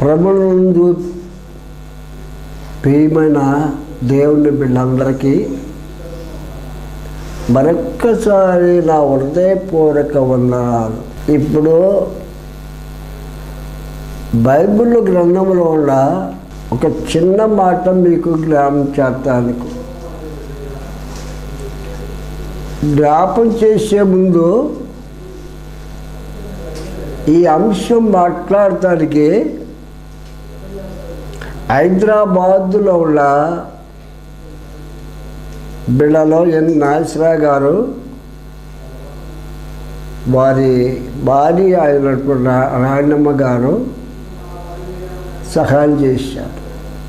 ప్రభునందు ప్రియమైన దేవుని బిడ్డలందరికీ మరొక్కసారి నా హృదయపూర్వక వందనాలు ఇప్పుడు బైబిల్ గ్రంథంలో ఉన్న ఒక చిన్న మాట మీకు జ్ఞాపం చేస్తానికి జ్ఞాపం చేసే ముందు ఈ అంశం మాట్లాడటానికి హైదరాబాద్లో ఉన్న బిళ్ళలో ఎన్ నాగేశ్వర గారు వారి భార్య అయినటువంటి రా- రాణమ్మ గారు సహాయం చేశారు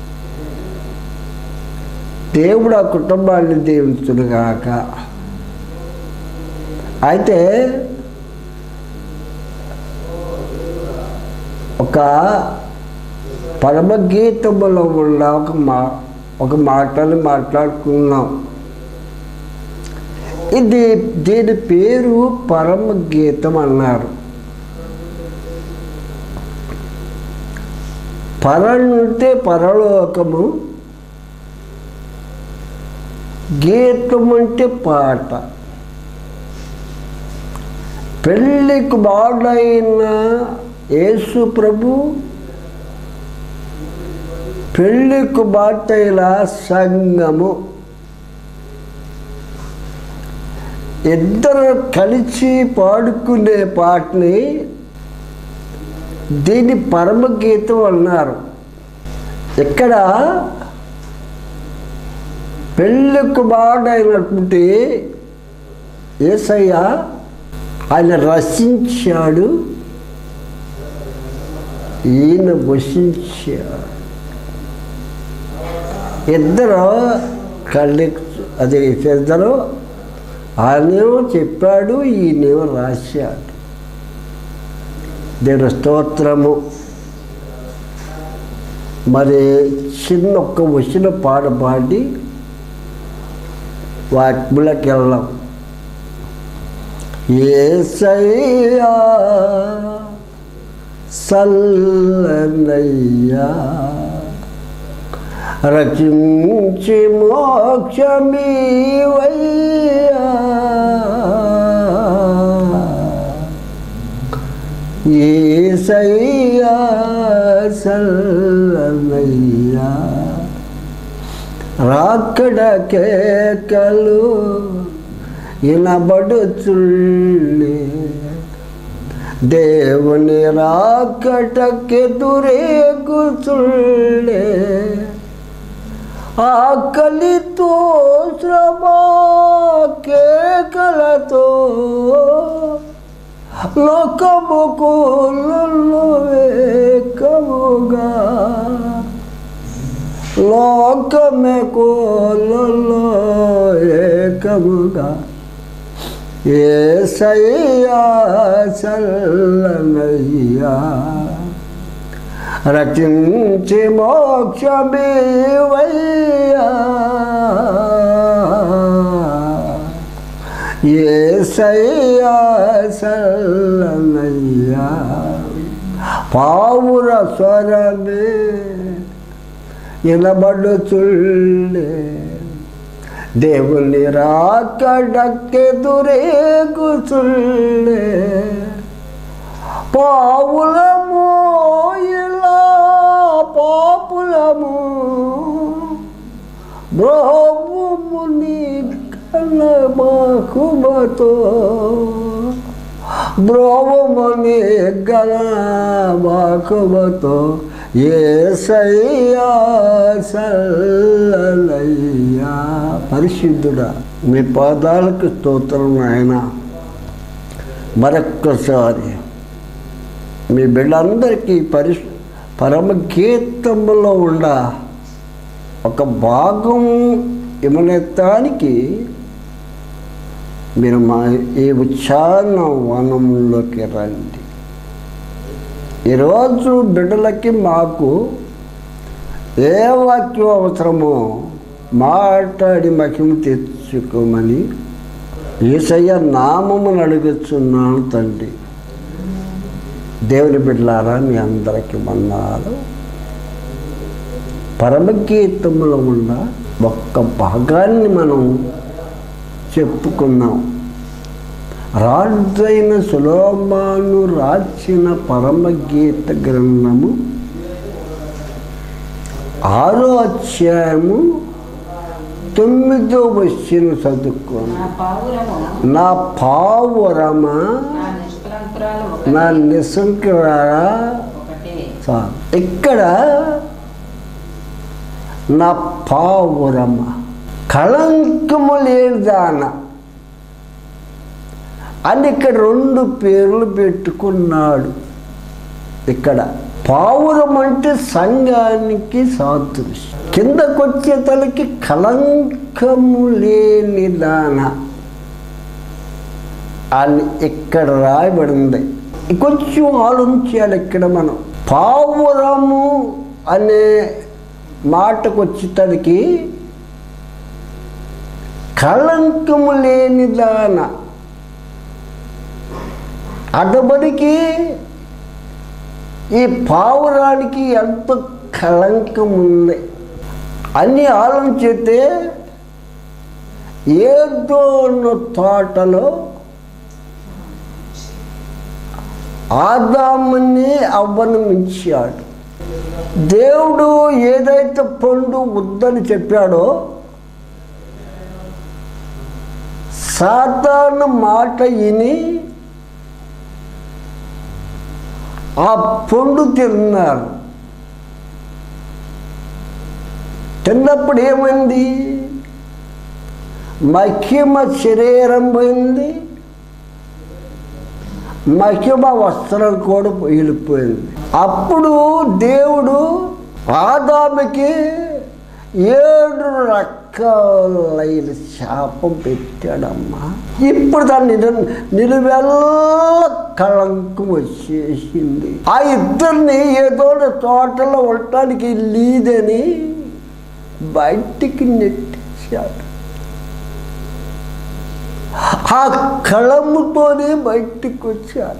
దేవుడు ఆ కుటుంబాన్ని దీవించునుగాక అయితే ఒక పరమగీతములో ఉన్న ఒక మా ఒక మాటలు మాట్లాడుకున్నాం ఇది దీని పేరు పరమగీతం అన్నారు పరనుంటే పరలోకము గీతం అంటే పాట పెళ్ళికి బాడైన యేసు ప్రభు పెళ్ళికి బాటైన సంఘము ఇద్దరు కలిసి పాడుకునే పాటని దీని పరమగీతం అన్నారు ఇక్కడ పెళ్ళికి బాడైనటువంటి ఏసయ్య ఆయన రచించాడు ఈయన వసించాడు ఇద్దరు కళ్ళి అది ఇద్దరు ఆయనేమో చెప్పాడు ఈయనేమో రాశాడు దేవుని స్తోత్రము మరి చిన్న ఒక్క వచ్చిన పాట పాడి వాటిలోకి వెళ్ళాం ఏసయ్యా సల్లనయ్యా రచించి మోక్షమీవయ్యా ఏసయ్యా సల్లనయ్యా రాకడ కేకలు వినబడుచుళ్ళే దేవుని రాకటకెదురేగుచుళ్ళే ఆకలితో శ్రమా కేకలతో లోకముకు వేకముగా లోకమే కోలలో ఏకముగా ఏసయ్యా చల్లనయ్యా రచించి మోక్షమేవయ్యా ఏసయ్యా చల్లనయ్యా పావుర స్వరమే వినబడుచుళ్ళే దేవుని రాకడక్కెదురేగుచుళ్ళే పావులము ఇలా పాపులము బ్రహ్మముని కలమాకుమతో బ్రోమని గలమాకుమతో ఏసయ్యా సల్లనయ్యా పరిశుద్ధుడా మీ పాదాలకు స్తోత్రం ఆయన మరొక్కసారి మీ బిడ్డందరికీ పరి పరమగీతంలో ఉండ ఒక భాగం ఇమనెత్తానికి మీరు మా ఈ ఉచ్చారణ వనంలోకి రండి ఈరోజు బిడ్డలకి మాకు ఏ వాక్యం అవసరమో మాట్లాడి మహిమ తెచ్చుకోమని ఈసయ్య నామమును అడుగుచున్నాను తండ్రి దేవుని బిడ్డలారా మీ అందరికీ వందనాలు పరమగీతములో ఉన్న ఒక్క భాగాన్ని మనం చెప్పుకున్నాం రాజైన సులోమాను రాసిన పరమగీత గ్రంథము ఆరో అధ్యాయము తొమ్మిదో వచ్చిన చదువుకోను నా పావురము నా పావురమా నా నిష్కలంకురాలు నా ఒకటే నిసంకరా ఒకటే చాలు ఇక్కడ నా పావురమ కళంకము లేని దాన అని ఇక్కడ రెండు పేర్లు పెట్టుకున్నాడు ఇక్కడ పావురం అంటే సంఘానికి సాదృశ్యం కిందకొచ్చే తలకి కళంకము లేని దాన అని ఇక్కడ రాయబడింది కొంచెం ఆలోచించాలి ఇక్కడ మనం పావురము అనే మాటకు వచ్చేసరికి కళంకము లేని దాన అటుబడికి ఈ పావురానికి ఎంత కళంకం ఉంది అని ఆలోచిస్తే ఏదో తోటలో ఆదాముని అవమానించాడు దేవుడు ఏదైతే పండు వద్దని చెప్పాడో సాతాను మాట విని ఆ పండు తిన్నారు తిన్నప్పుడు ఏమైంది మహిమ శరీరం పోయింది మహిమ వస్త్రం కూడా వెళ్ళిపోయింది అప్పుడు దేవుడు ఆదాముకి ఏడు రకాలైన శాపం పెట్టాడమ్మా ఇప్పుడు దాన్ని నిలు నిలువెల్ల కళంకం వచ్చేసింది ఆ ఇద్దరిని ఏదో తోటలో ఉండటానికి లేదని బయటికి నెట్టేశాడు ఆ కళముతోనే బయటికి వచ్చారు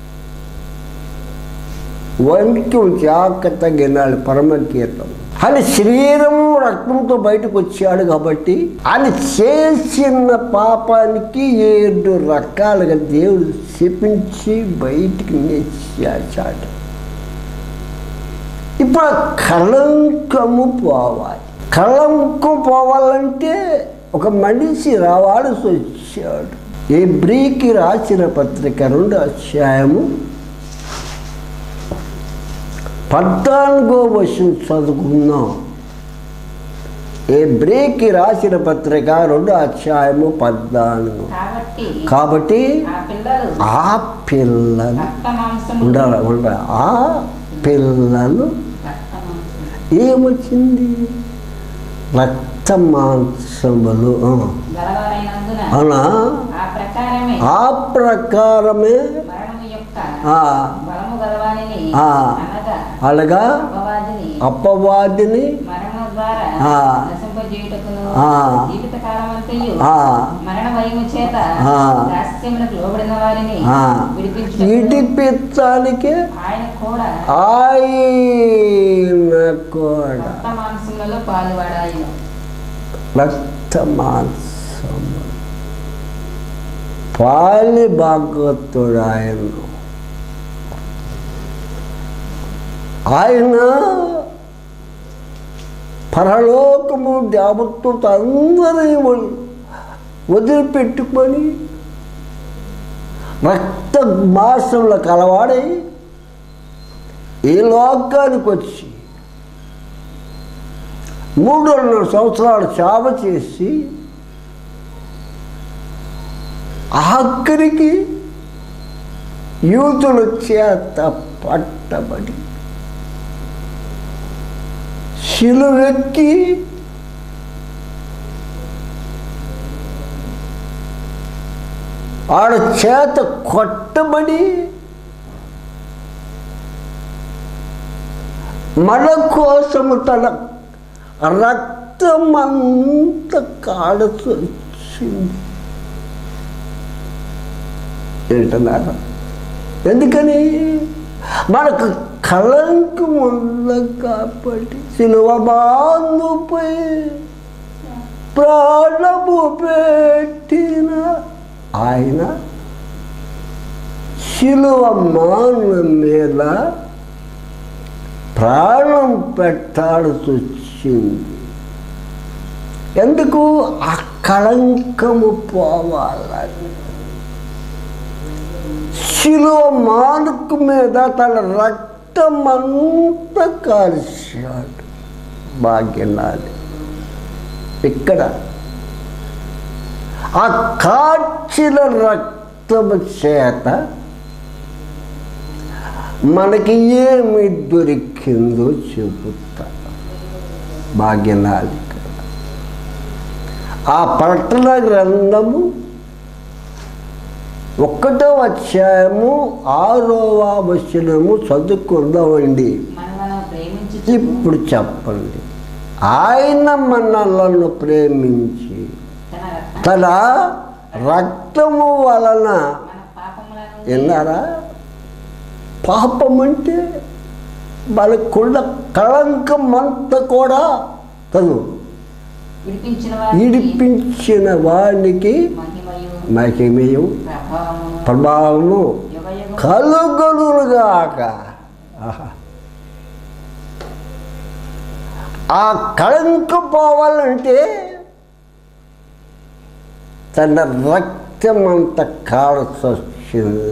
వంకి జాగ్రత్త గినాలి పరమకీర్తం ఆయన శరీరము రక్తంతో బయటకు వచ్చాడు కాబట్టి ఆయన చేసిన పాపానికి ఏడు రకాలుగా దేవుడు శపించి బయటికి నెచ్చాడు ఇప్పుడు ఆ కళంకము పోవాలి కళంకం పోవాలంటే ఒక మనిషి రావాల్సి వచ్చాడు ఏ బ్రీకి రాసిన పత్రిక రెండు అధ్యాయము పద్నాలుగో వర్షం చదువుకుందాం ఏ బ్రేక్కి రాసిన పత్రిక రెండు అధ్యాయము పద్నాలుగు కాబట్టి కాబట్టి ఆ పిల్లలు ఆ పిల్లలు రక్త మాంసము ఉండాలి ఉండాలి ఆ పిల్లలు రక్త మాంసము ఏమొచ్చింది రక్త మాంసములు ఆ. గలవారైనందున అవునా ఆ ప్రకారమే ఆ ప్రకారమే మరణము యొక్క ఆ, బలము గలవానిని ఆ. అనగా అలాగా అపవాదిని అప్పవాదిని మరణం ద్వారా ఆ. నశింపజేయుటకును ఆ. జీవిత కాలమంతయు ఆ. మరణ భయము చేత ఆ. దాస్యములకు లోబడిన వారిని ఆ, విడిపించుటకును ఇడిపించడానికి ఆయన కూడా ఆయన కూడా రక్త మాంసములలో పాలువాడాయను రక్త మాంసం పాలి భాగవతుడు ఆయన ఆయన పరలోకము దేవతతో అందరినీ వదిలి- వదిలిపెట్టుకొని రక్త మాసంలో కలవాడై ఈ లోకానికి వచ్చి మూడున్నర సంవత్సరాలు చావ చేసి ఆఖరికి యూతుల చేత పట్టబడి శిలువెక్కి ఆడ చేత కొట్టబడి మన కోసము తన రక్తమంత కాడసు వచ్చింది ఏంటన్నారు ఎందుకని మనకు కళంకం ఉంది కాబట్టి సిలువ బాందుపై ప్రాణము పెట్టిన ఆయన శిలువ మాన మీద ప్రాణం పెట్టాల్సి వచ్చింది ఎందుకు ఆ కళంకము పోవాలని శిలువ మానుకు మీద తన రక్తం అంతా కాల్చాడు భాగ్యనాలి ఇక్కడ ఆ కాచిన రక్తము చేత మనకి ఏమి దొరికిందో చెబుతా భాగ్యనాలిక ఆ పట్టణ గ్రంథము ఒక్కటో అధ్యాయము ఆరవ వచనము చదువుకుందామండి మనలను ప్రేమించి ఇప్పుడు చెప్పండి ఆయన మనలను ప్రేమించి తన రక్తం తన రక్తము వలన మన పాపముల నుండి విన్నారా పాపం అంటే మనకున్న కళంకం అంతా కూడా తను విడిపించిన వారికి ఈడిపించిన వానికి మహిమయు మహిమయు ప్రభావమును ప్రభావము యుగయుగము కలుగలుగాక ఆహా. ఆ కళంకం పోవాలంటే తన రక్తం అంత కాల్సి వచ్చింది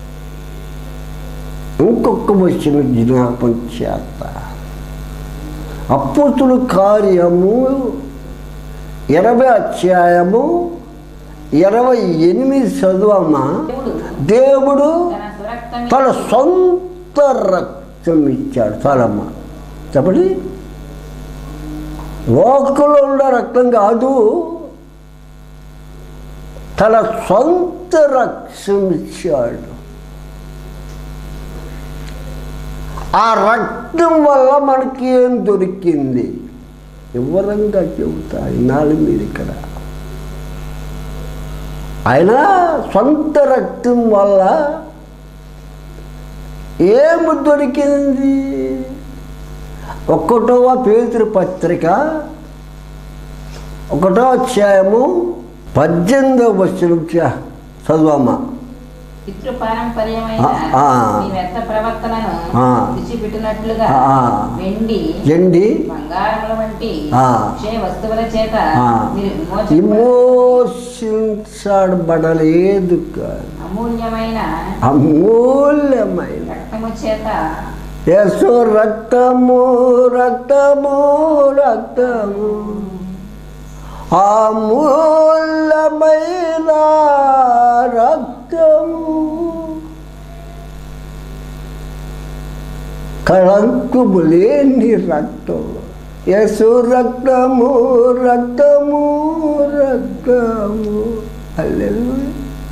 ఇంకొక వచ్చిన జ్ఞాపం చేత అప్పుతుల కార్యము ఇరవై అధ్యాయము ఇరవై ఎనిమిది చదువమ్మా దేవుడు దేవుడు తన సురక్తమి తన సొంత రక్తం ఇచ్చాడు చాలమ్మ చెప్పండి లోకంలో ఉన్న రక్తం కాదు తన సొంత రక్తం ఇచ్చాడు ఆ రక్తం వల్ల మనకి ఏం దొరికింది వివరంగా చెబుతా ఇన్నాళ్ళు మీరు ఇక్కడ ఆయన సొంత రక్తం వల్ల ఏమి దొరికింది ఒకటవ పేతురు పత్రిక ఒకటో అధ్యాయము పద్దెనిమిదవ వచనం చ- చదువమ్మా పితృపారంపర్యమైన ఆ, ఆ. మీ వ్యర్థ ప్రవర్తనను ఆ. విడిచిపెట్టినట్లుగా ఆ, ఆ. వెండి ఎండి బంగారముల వంటి ఆ. అక్షయ వస్తువుల చేత ఆ. మీరు విమోచింపబడి విమోచించబడలేదు కాదు అమూల్యమైన అమూల్యమైన రక్తము చేత యశో రక్తము రక్తము రక్తము అమూల్యమైన రక్తము కళంకుము లేని రక్తం యశు రక్తము రక్తము రక్తము హల్లెలూయా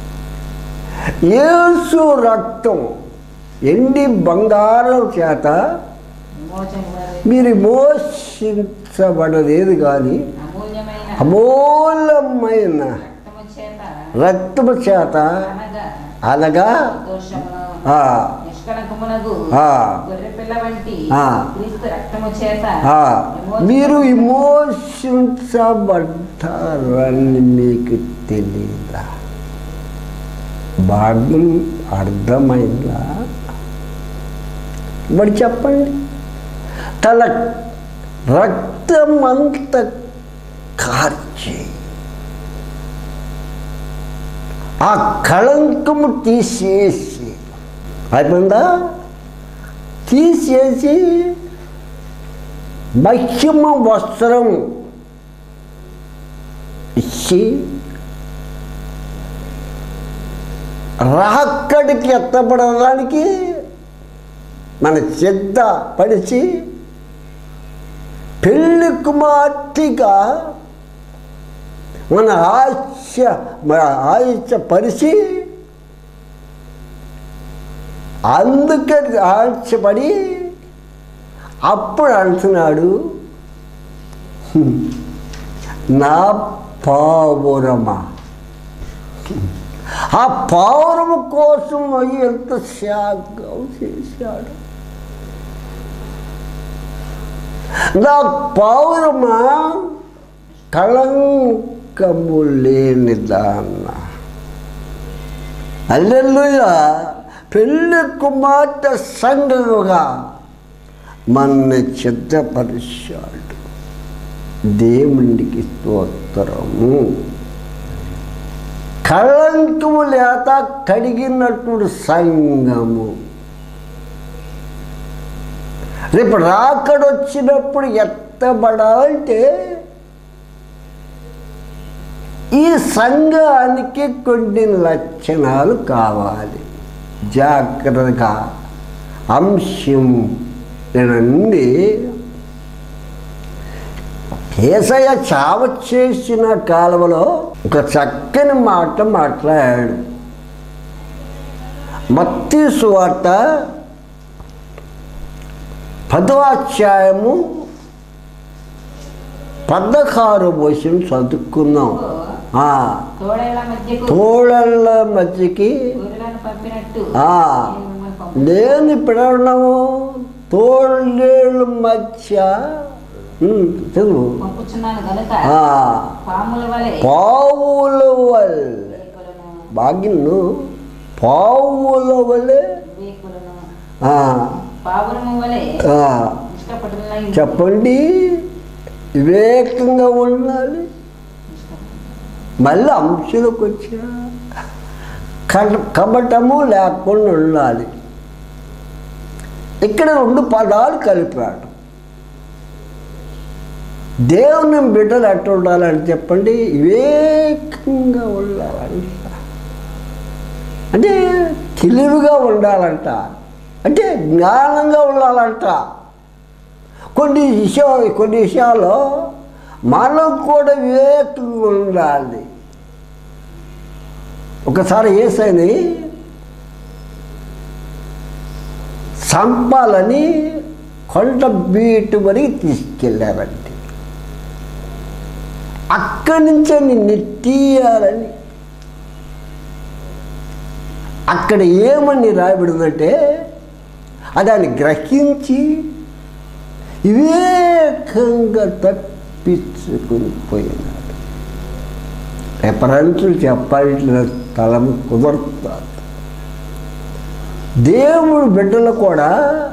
యేసు రక్తం ఎండి బంగారం చేత విమోచింపబడి మీరు మోషించబడలేదు కానీ అమూల్యమైన అమూలమైన రక్తము చేత రక్తము చేత అనగా అనగా దోషమును ఆ, నిష్కలంకమునగు ఆ. గొర్రెపిల్ల వంటి ఆ. క్రీస్తు రక్తము చేత ఆ, విమోచింపబడి మీరు విమోషించబడ్డారని మీకు తెలియదా భాగం అర్థమైందా మరి చెప్పండి తన రక్తం అంత కార్చి ఆ కళంకము తీసేసి అయిపోయిందా తీసేసి మహిమ వస్త్రం ఇచ్చి రాక్కడికి ఎత్తపడడానికి మన సిద్ధ పడిచి పెళ్లి కుమార్తెగా మన ఆశ మన ఆశ పరిచి అందుకే ఆశపడి అప్పుడు అంటున్నాడు నా పావురమా ఆ పౌరము కోసం ఎంత త్యాగం చేశాడు నా పౌరమా కళంకము లేని దాన్న అల్లెల్లుయ పెళ్లి కుమార్తె సంగముగా మన సిద్ధపరిచాడు దేవునికి స్తోత్రము కళంకము లేత కడిగినటువంటి సంఘము రేపు రాకడొచ్చినప్పుడు ఎత్తబడాలంటే ఈ సంఘానికి కొన్ని లక్షణాలు కావాలి జాగ్రత్తగా అంశం నుండి ఏసయ్య చావ చేసిన కాలంలో ఒక చక్కని మాట మాట్లాడాడు మత్తి సువార్త పదవాధ్యాయము పదహారు వచ్చిన చదువుకున్నాం ఆ, తోడేళ్ల మధ్యకు తోడళ్ళ మధ్యకి గొర్రెలను పంపినట్టు ఆ, నేను మిమ్మల్ని పంపు- నేను ఇప్పుడు ఉన్నాము తోడేళ్ళు మధ్య ఉమ్, చదువు పంపుచున్నాను కనుక ఆ, పాముల వలె పావుల వల్ల వివేకులను బాగిన్ను పావుల వలె వివేకులను ఆ, పావురము వలె ఆ, ఇష్టపడుతున్న చెప్పండి వివేకంగా ఉండాలి మళ్ళీ అంశాలకు వచ్చా కడ- కపటము లేకుండా ఉండాలి ఇక్కడ రెండు పదాలు కలిపాడు దేవుని బిడ్డలు ఎట్లా ఉండాలని చెప్పండి వివేకంగా ఉండాలంట అంటే తెలివిగా ఉండాలంట అంటే జ్ఞానంగా ఉండాలంట కొన్ని విషయాలు కొన్ని విషయాలు మనం కూడా వివేకంగా ఉండాలి ఒకసారి ఏసైని సంపాలని కొండ బీటు వరకు తీసుకెళ్ళారండి అక్కడి నుంచే నిన్ను తీయాలని అక్కడ ఏమని రాయబడిందంటే అదాన్ని గ్రహించి వివేకంగా తప్పించుకుని పోయినాడు రెఫరెన్సులు చెప్పాల్సిన స్థలం కుదరుతుంది దేవుడు బిడ్డలు కూడా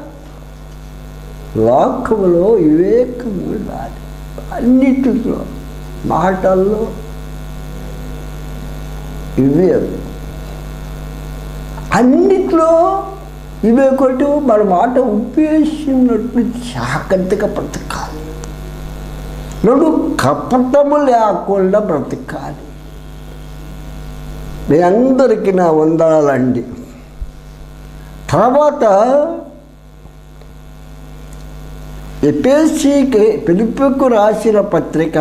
లోకములో వివేకం ఉండాలి అన్నిటిలో మాటల్లో వివేకం అన్నిట్లో ఇవే కొట్టు మన మాట ఉప్పేసినట్లు జాగ్రత్తగా బ్రతకాలి నన్ను కపటము లేకుండా బ్రతకాలి మీ అందరికీ నా వందనాలండి తర్వాత ఎపిఎస్సికి పిలుపుకు రాసిన పత్రిక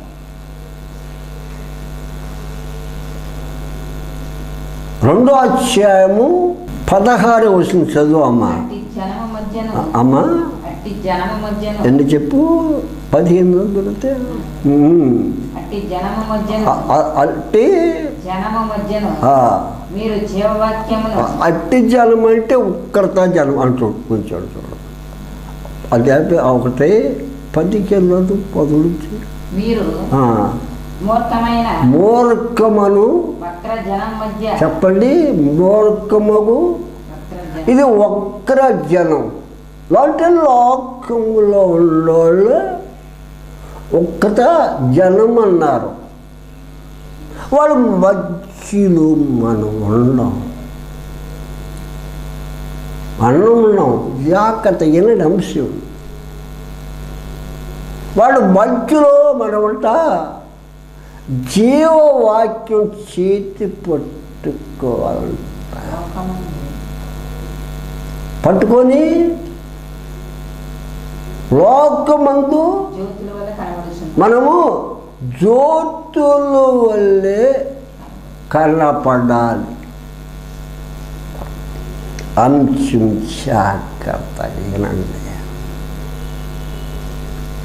రెండో అధ్యాయము పదహారు వచ్చిన చదువు అమ్మ అట్టి జనము మధ్యను అమ్మ అట్టి జనము మధ్యను ఎన్ని చెప్పు పదిహేను దొరికితే అట్టి జనము మధ్యను అంటే జనము మధ్యను ఆ, మీరు జీవవాక్యమును అట్టి జనం అంటే ఉక్కరత జనం అంటూ కొంచెం చూడు అది అంటే ఒకటే పదిహేను పదులుచి మీరు ఆ, మూర్ఖమైన మూర్ఖమను వక్ర జనం మధ్య చెప్పండి మూర్ఖమగు వక్ర జనం ఇది ఒక్కర జనం అంటే లోకంలో ఉన్నోళ్ళు ఒక్కట జనం అన్నారు వాళ్ళ మధ్యలో మనం ఉన్నాం మనం ఉన్నాం జాగ్రత్త ఎనడి అంశం వాడు మధ్యలో మనమంట జీవవాక్యం చేతి పట్టుకోవాలంట లోకము పట్టుకొని లోకమందు జ్యోతుల వల్ల కనబడుతుంది మనము జ్యోతుల వల్లే కనపడాలి అంశం జాగ్రత్త ఏనండి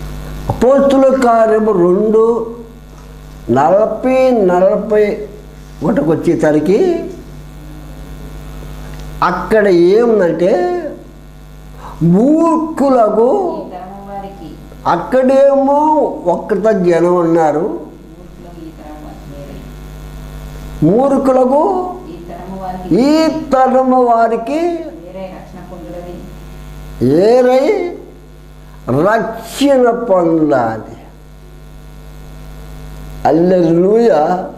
అపోస్తుల కార్యము రెండు నలభై నలభై ఒకటికి వచ్చేసరికి అక్కడ ఏముందంటే మూర్ఖులకు ఈ తరము వారికి అక్కడేమో ఒక్కట జనం ఉన్నారు మూర్ఖులు ఈ తరము వారికి వేరే. మూర్ఖులకు ఈ తరము వారికి ఈ తరము వారికి వేరే రక్షణ పొందులది ఏరై రక్షణ పొందాలి అల్లెలుయ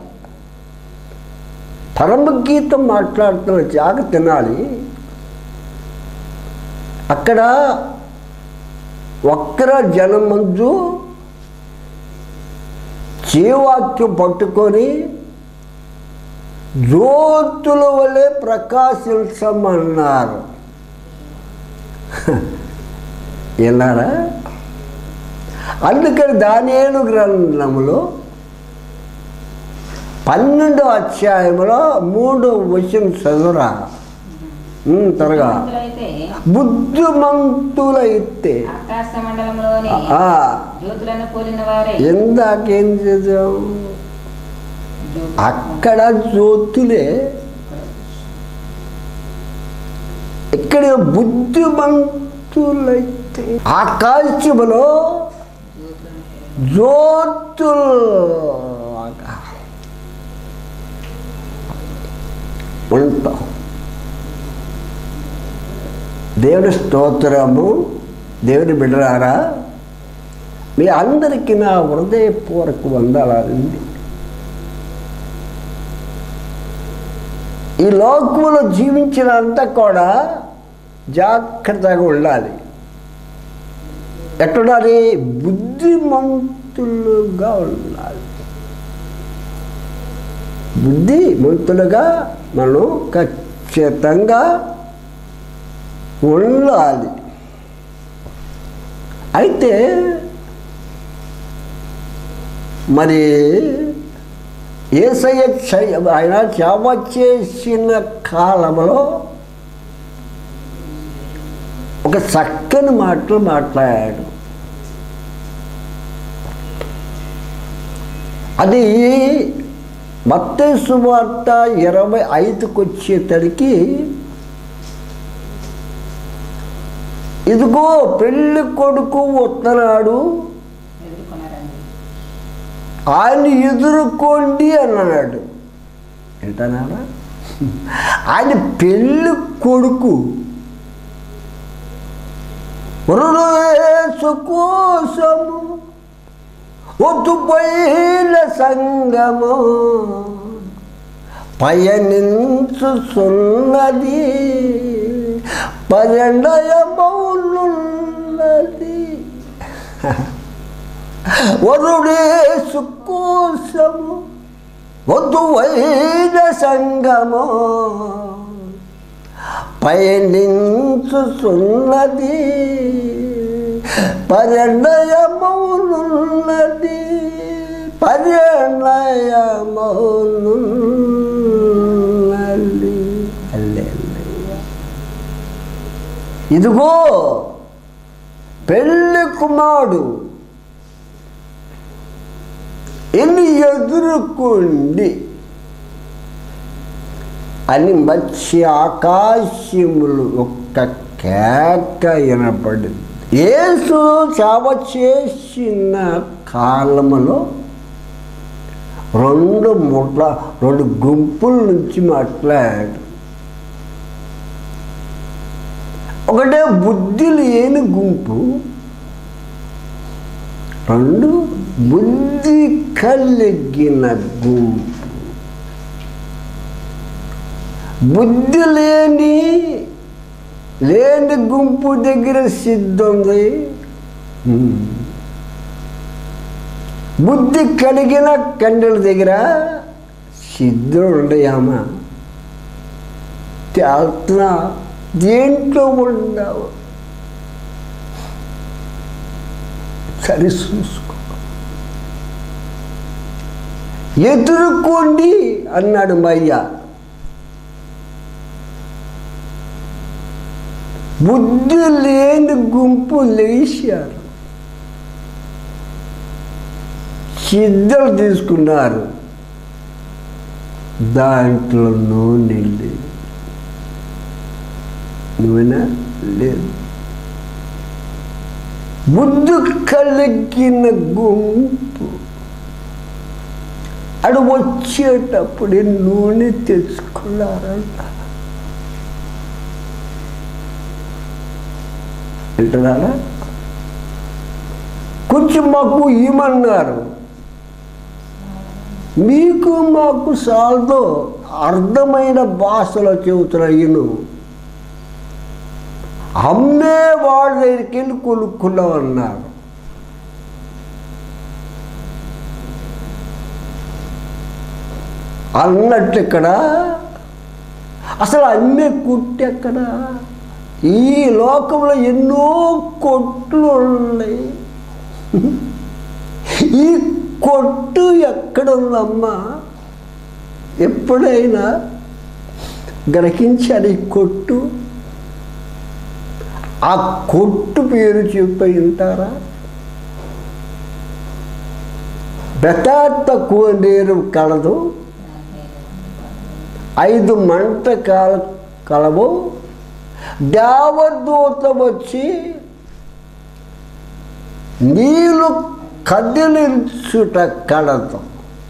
పరమగీతం మాట్లాడుతున్న జాగ తినాలి అక్కడ ఒక్కర జనం మంజు జీవాక్యం పట్టుకొని జ్యోతుల వలె ప్రకాశించమన్నారు విన్నారా అందుకని దానియేలు గ్రంథములో పన్నెండో అధ్యాయంలో మూడో వచనం చదువురా ఉమ్, త్వరగా అయితే బుద్ధిమంతులైతే ఆకాశ మండలంలోని ఆ, జ్యోతులను పోలిన వారే ఇందాకేం చేద్దాం జ్యోతులు. అక్కడ జ్యోతులే ఇక్కడ బుద్ధిమంతులైతే ఆకాశములో జ్యోతులు ఉంటాం దేవుని స్తోత్రము దేవుని బిడ్డరారా మీ అందరికీ నా హృదయపూర్వక వందాలండి ఈ లోకంలో జీవించినంత కూడా జాగ్రత్తగా ఉండాలి ఎట్లుండాలి బుద్ధిమంతులుగా ఉండాలి బుద్ధిమంతులుగా మనం ఖచ్చితంగా ఉండాలి అయితే మరి ఏసయ్య చ- ఆయన సేవ చేసిన కాలంలో ఒక చక్కని మాటలు మాట్లాడాడు అది మత్తయి సువార్త ఇరవై ఐదుకి వచ్చేసరికి ఇదిగో పెళ్లి కొడుకు వస్తున్నాడు ఎదుర్కొన్నారండి ఆయన ఎదుర్కోండి అన్నాడు ఏంటన్నాడా ఆయన పెళ్ళి కొడుకు హృదయేసు కోసము ఒత్తుపోయిన సంగము పయనించుచున్నది పరిణయమౌనున్నది వరుడేసు కోసము వధువైన సంగము పయనించుచున్నది పరిణయమౌనున్నది పరిణయమౌనున్నది హల్లెలూయా. ఇదిగో పెళ్లి కుమారుడు ఎన్ని ఎదుర్కొండి అని మత్స్య ఆకాశములు ఒక్క కేక వినపడింది యేసు సేవ చేసిన కాలములో రెండు ముట్ల రెండు గుంపుల నుంచి మాట్లాడు ఒకటే బుద్ధి లేని గుంపు రెండు బుద్ధి కలిగిన గుంపు బుద్ధి లేని లేని గుంపు దగ్గర సిద్ధుంది బుద్ధి కలిగిన కండల దగ్గర సిద్ధులు ఉండయామా తేల్తున్నా దేంట్లో ఉండవు సరి చూసుకో ఎదుర్కోండి అన్నాడు మయ్య బుద్ధి లేని గుంపు లేచారు సిద్ధలు తీసుకున్నారు దాంట్లో నూనె లేదు నూనె లేదు బుద్ధి కలిగిన గుంపు అడు వచ్చేటప్పుడే నూనె తెచ్చుకున్నారంట వింటున్నారా కొంచెం మాకు ఇమన్నారు మీకు మాకు సాల్దో అర్థమైన భాషలో చెబుతున్నాయిను అమ్మే వాళ్ళ దగ్గరికి వెళ్ళి కొనుక్కున్నామన్నారు అన్నట్టు ఇక్కడ అసలు అమ్మే కుట్టి ఎక్కడ ఈ లోకంలో ఎన్నో కొట్లు ఉన్నాయి ఈ కొట్టు ఎక్కడుందమ్మా ఎప్పుడైనా గ్రహించారు ఈ కొట్టు ఆ కొట్టు పేరు చెప్పి ఉంటారా బెటాట్ తక్కువ నీరు కలదు ఐదు మంట కాల కలవు దేవదూత వచ్చి నీళ్ళు కదిలించుట కలదు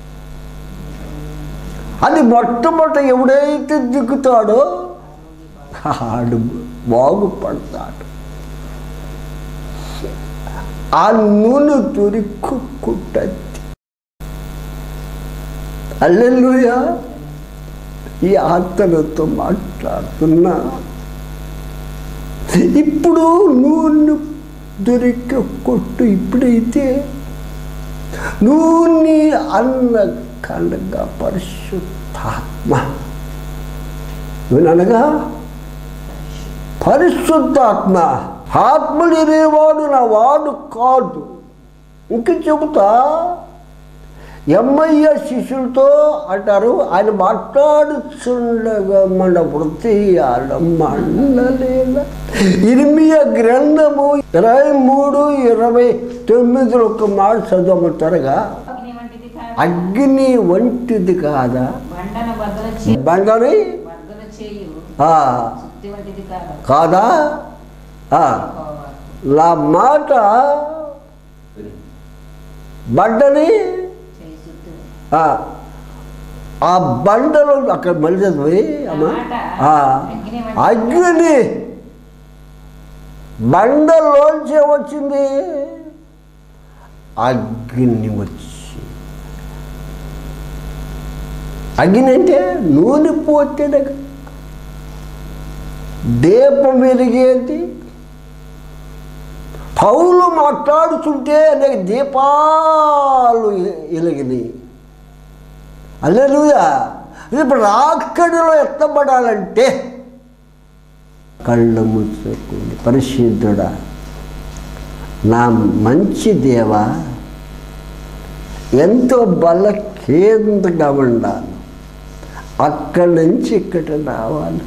అది మొట్టమొదట ఎవడైతే దిగుతాడో ఆడు బాగుపడతాడు ఆ నూనె తురి కుట్టద్ది అల్లెలుయా ఈ ఆత్మలతో మాట్లాడుతున్నా ఇప్పుడు నూనె దొరికే కొట్టు ఇప్పుడైతే నూనె అన్న కనగా పరిశుద్ధాత్మ వినగా పరిశుద్ధాత్మ ఆత్మ లేనివాడు నా వాడు కాదు ఇంక చెబుతా ఎమ్మయ్య శిష్యులతో అంటారు ఆయన మాట్లాడుచుండగా మన వృత్తి మండలేదా ఇరిమియ గ్రంథము ఇరవై మూడు ఇరవై తొమ్మిదిలో ఒక మాట చదవమంటారుగా అగ్ని వంటిది కాదు అగ్ని వంటిది కాదా బండను బద్దలు చే బండని బద్దలు చేయు ఆ, సుత్తి వంటిది కాదు కాదా ఆ, నా మాట బండని చేయి సుత్తి ఆ, ఆ బండలో అక్కడ మళ్ళీ చదివి అమ్మా ఆ, అగ్ని బండలోంచే వచ్చింది అగ్ని వచ్చి అగ్ని అంటే నూనె పోతే దీపం వెలిగేది పౌలు మాట్లాడుతుంటే అనేక దీపాలు వెలిగినాయి అల్లెలుగా ఇప్పుడు రాక్కడిలో ఎత్తబడాలంటే కళ్ళు ముచ్చుకుంది పరిశుద్ధుడా నా మంచి దేవ ఎంతో బలకేంద్రంగా ఉండాలి అక్కడి నుంచి ఇక్కడ రావాలి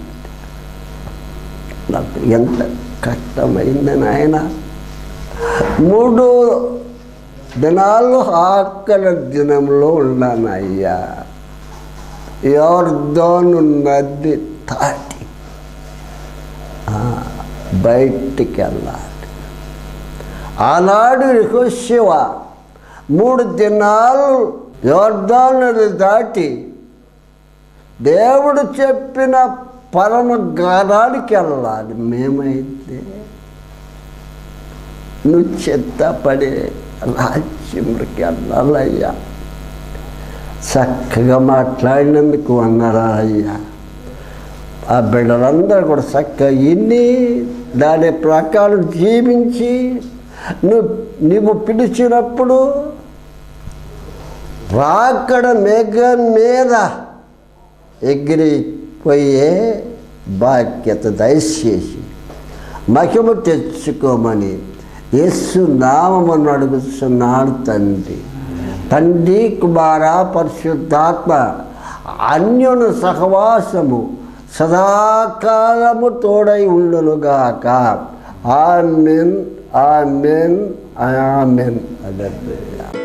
నాకు ఎంత కష్టమైంది నాయన మూడు దినాలు ఆకలి దినంలో ఉన్నాను అయ్యా యోర్ధోను నది దాటి ఆ, బయటికి వెళ్ళాలి ఆనాడు యెహోషువ మూడు దినాలు యోర్ధాను నది దాటి దేవుడు చెప్పిన పరమ గానానికి వెళ్ళాలి మేమైతే నువ్వు చెత్త పడే రాజ్యంకి వెళ్ళాలయ్యా చక్కగా మాట్లాడినందుకు అన్నారయ్యా ఆ బిడ్డలందరూ కూడా చక్కగా ఇన్ని దాని ప్రకారం జీవించి నువ్వు నువ్వు పిలిచినప్పుడు రాకడ మేఘం మీద ఎగిరిపోయే బాధ్యత దయచేసి మహిమ తెచ్చుకోమని యేసు నామమును అడుగుతున్నాడు తండ్రి తండ్రి కుమార పరిశుద్ధాత్మ అన్యున సహవాసము సదాకాలము తోడై ఉండునుగాక ఆమెన్ ఆమెన్ ఆమెన్ అదే